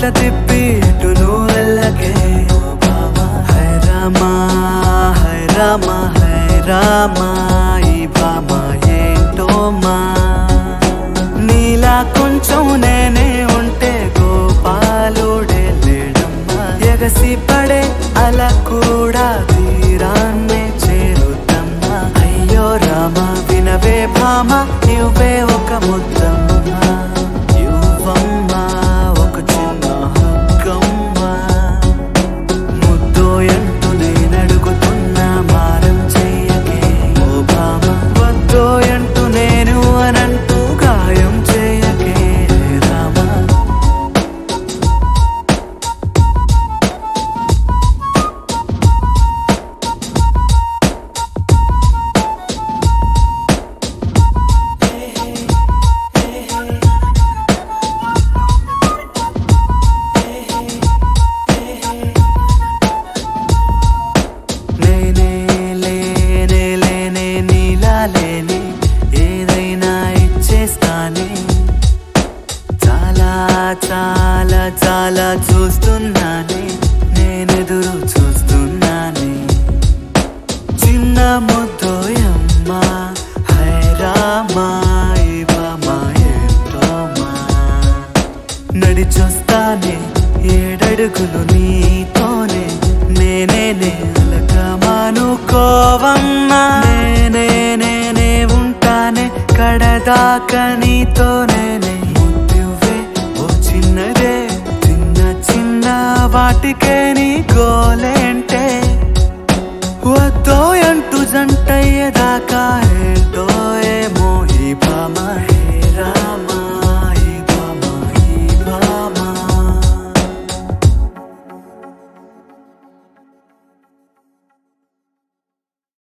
మాట తిప్పి ఎటు నువ్వు వెళ్ళకే హై రామా హై రామా హై రామా ఈ బామా ఏంటో మా నీలా కొంచెం నేనే ఉంటే గోపాలుడే లేడమ్మా ఎగసి పడే అలా కూడా తీరాన్నే చేరుతమ్మా అయ్యో రామ వినవే భామ నువ్వే ఒక ముద్దమ్మా యువమ్మా ఒక చిన్న హక్కమ్మా ముద్దో ఎంటూ నేను అడుగుతున్నా మారం చెయ్యకే ఓ భామ వద్దో ఎంటూ నేను అనంటూ గాయం చేయకే రామా నేనే లేనే లేనే నీలా లేనే ఏదైనా ఇచ్చేస్తానే చాలా చాలా చాలా చూస్తున్నానే నేనెదురు చూస్తున్నానే చిన్న ముద్దోయమ్మా హై రామా ఇవమా ఏంటోమా నడిచొస్తానే ఏడడుగులు నీతోనే నేనే నేలకమానుకోవమ్మా నేనే నేనే ఉంటానే కడదాకా నీతోనే ముద్దువే ఓ చిన్నదే చిన్న చిన్న వాటికే నీ గోలేంటే వద్దో అంటూ జంటయ్యేదాకా